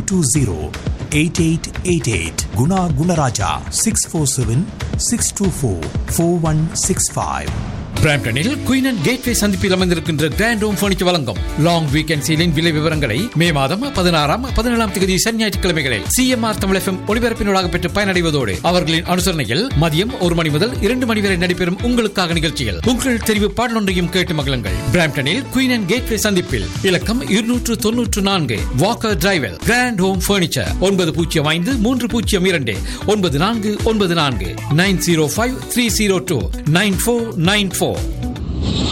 two zero eight eight eight eight Guna Gunarajah six four seven six two four four one six five பிராம்டனில் queen and gateway சந்திப்பில் அமைந்திருக்கின்ற grand home furniture வழங்கும் long weekend சீலின் விலை விவரங்களை மே மாதம் பதினாறாம் பதினேழாம் தேதி சனி ஞாயிற்றுக்கிழமைகளில் சிஎம்ஆர் தமிழ் எஃப்எம் ஒளிபரப்பினூடாக பெற்று பயனடைவதோடு அவர்களின் அனுசரணையில் மதியம் ஒரு மணி முதல் இரண்டு மணி வரை நடைபெறும் உங்களுக்காக நிகழ்ச்சியில் உங்கள் தெரிவு பாடலொன்றையும் கேட்டு மகிழுங்கள் பிராம்டனில் குயின் அண்ட் கேட்வே சந்திப்பில் இலக்கம் இருநூற்று தொன்னூற்று நான்கு walker drive grand home furniture ஒன்பது பூஜ்ஜியம் ஐந்து மூன்று பூஜ்ஜியம் இரண்டு ஒன்பது நான்கு ஒன்பது நான்கு nine zero five three zero two nine four nine four